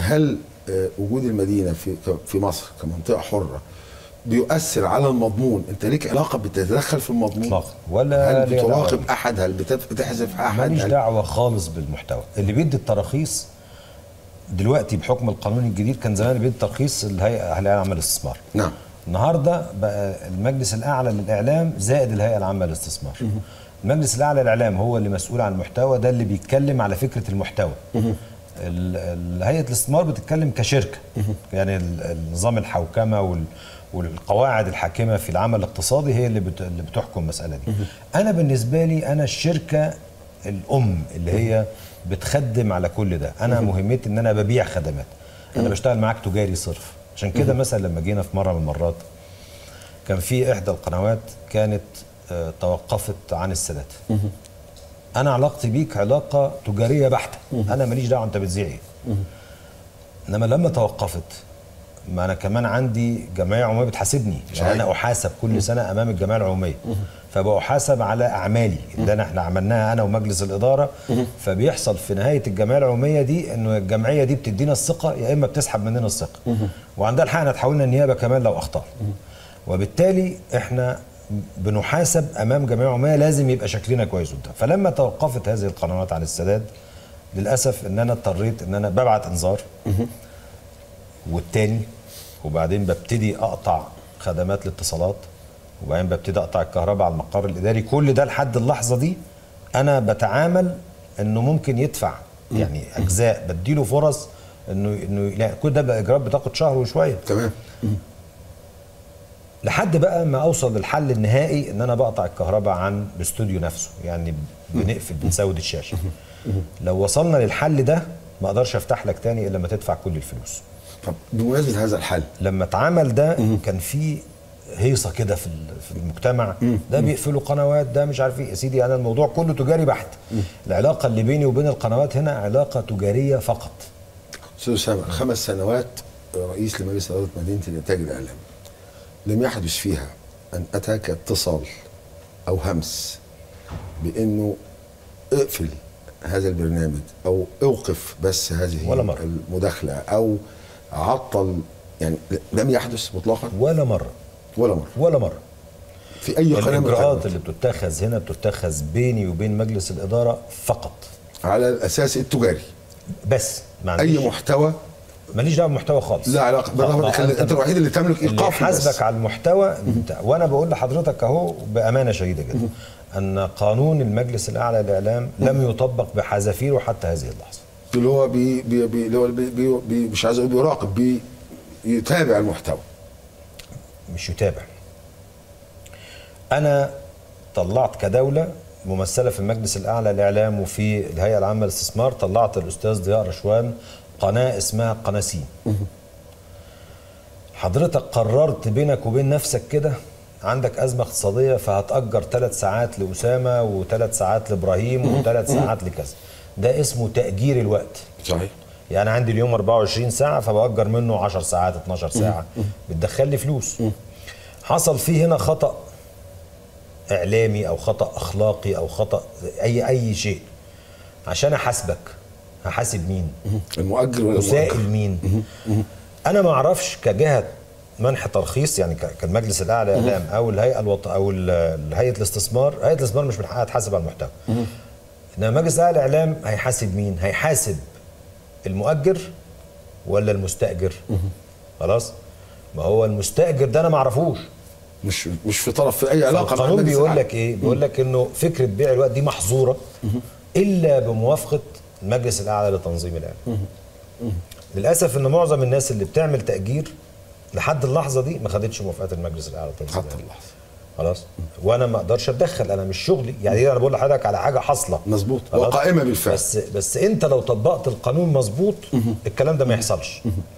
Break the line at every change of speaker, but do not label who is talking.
هل آه، وجود المدينه في في مصر كمنطقه حره بيؤثر على المضمون انت ليك علاقه بتتدخل في المضمون
اطلاقا ولا
هل
ليها دعوة
بتراقب احد هل بتف- بتحذف احد
ماليش
هل-
دعوه خالص بالمحتوى اللي بيدي التراخيص دلوقتي بحكم القانون الجديد كان زمان بيدي ترخيص الهيئه الهيئه العامه للاستثمار
نعم
النهارده بقى المجلس الاعلى للاعلام زائد الهيئه العامه للاستثمار المجلس الاعلى للاعلام هو اللي مسؤول عن المحتوى ده اللي بيتكلم على فكره المحتوى ال- ال- هيئه الاستثمار بتتكلم كشركه يعني ال- النظام الحوكمه وال والقواعد الحاكمه في العمل الاقتصادي هي اللي بت- اللي بتحكم المساله دي انا بالنسبه لي انا الشركه الام اللي هي بتخدم على كل ده انا مهمتي ان انا ببيع خدمات انا بشتغل معاك تجاري صرف عشان كده مثلا لما جينا في مره من المرات كان في احدى القنوات كانت آه، توقفت عن السادات انا علاقتي بيك علاقه تجاريه بحته انا ماليش دعوه انت بتذيع ايه انما لما توقفت ما انا كمان عندي جمعيه عموميه بتحاسبني يعني انا احاسب كل سنه امام الجمعيه العموميه فبحاسب على اعمالي اللي انا احنا عملناها انا ومجلس الاداره فبيحصل في نهايه الجمعيه العموميه دي انه الجمعيه دي بتدينا الثقه يا اما بتسحب مننا الثقه وعندها الحق انها تحولنا النيابه كمان لو اخطانا وبالتالي احنا بنحاسب امام جمعيه عموميه لازم يبقى شكلنا كويس قدام فلما توقفت هذه القنوات عن السداد للاسف ان انا اضطريت ان انا ببعت انذار والتاني وبعدين ببتدي اقطع خدمات الاتصالات وبعدين ببتدي اقطع الكهرباء على المقر الاداري كل ده لحد اللحظه دي انا بتعامل انه ممكن يدفع يعني اجزاء بديله فرص انه انه لا كل ده بقى اجراءات بتاخد شهر وشويه
تمام
لحد بقى ما اوصل للحل النهائي ان انا بقطع الكهرباء عن الاستوديو نفسه يعني بنقفل بنسود الشاشه لو وصلنا للحل ده ما اقدرش افتح لك تاني الا لما تدفع كل الفلوس
طب بمناسبه هذا الحل
لما اتعمل ده كان في هيصه كده في ال- في المجتمع ده بيقفلوا قنوات ده مش عارف ايه يا سيدي انا الموضوع كله تجاري بحت العلاقه اللي بيني وبين القنوات هنا علاقه تجاريه فقط
استاذ اسامه خمس سنوات رئيس لمجلس اداره مدينه الانتاج الاعلامي لم يحدث فيها ان اتاك اتصال او همس بانه اقفل هذا البرنامج او اوقف بس هذه
ولا مرة.
المداخله او عطل يعني لم يحدث مطلقا
ولا مره
ولا مره
ولا مره
في اي قناه من
الاجراءات
القنوات
اللي بتتخذ هنا بتتخذ بيني وبين مجلس الاداره فقط
على الاساس التجاري
بس ما
اي
عنديش
محتوى
ماليش دعوه بالمحتوى خالص
لا علاقه بالرغم
آه،
إنك انت الوحيد اللي تملك
اللي
ايقاف
يحاسبك على المحتوى انت وانا بقول لحضرتك اهو بامانه شديده جدا ان قانون المجلس الاعلى للاعلام لم يطبق بحذافيره حتى هذه اللحظه
اللي هو بي بي بي اللي هو بي بي بي مش عايز اقول بيراقب بي يتابع المحتوى
مش يتابع انا طلعت كدوله ممثله في المجلس الاعلى للاعلام وفي الهيئه العامه للاستثمار طلعت الاستاذ ضياء رشوان قناه اسمها قناه سين حضرتك قررت بينك وبين نفسك كده عندك أزمة اقتصادية فهتأجر ثلاث ساعات لأسامة وثلاث ساعات لإبراهيم وثلاث ساعات لكذا ده اسمه تأجير الوقت
صحيح
يعني عندي اليوم 24 ساعة فبأجر منه 10 ساعات 12 ساعة بتدخل لي فلوس حصل فيه هنا خطأ إعلامي أو خطأ أخلاقي أو خطأ أي أي شيء عشان أحاسبك هحاسب مين؟
المؤجر ولا
وسائل
المؤجر
مين انا ما اعرفش كجهه منح ترخيص يعني ك- كالمجلس الاعلى للاعلام او الهيئه الوط... او ال- هيئه الاستثمار هيئه الاستثمار مش من حقها تحاسب على المحتوى انما مجلس الاعلى للاعلام هيحاسب مين هيحاسب المؤجر ولا المستاجر خلاص ما هو المستاجر ده انا ما اعرفوش
مش مش في طرف في اي علاقه مع
القانون
المجلس
بيقول
الأعلى.
لك ايه بيقول لك انه فكره بيع الوقت دي محظوره الا بموافقه المجلس الاعلى لتنظيم الاعلام للاسف ان معظم الناس اللي بتعمل تاجير لحد اللحظه دي ما خدتش موافقات المجلس الاعلى لتنظيم
حتى
الاعلام
اللحظه
خلاص وانا ما اقدرش اتدخل انا مش شغلي يعني دي انا بقول لحضرتك على حاجه حاصله
مظبوط
خلاص؟
وقائمه بالفعل
بس بس انت لو طبقت القانون مظبوط الكلام ده ما يحصلش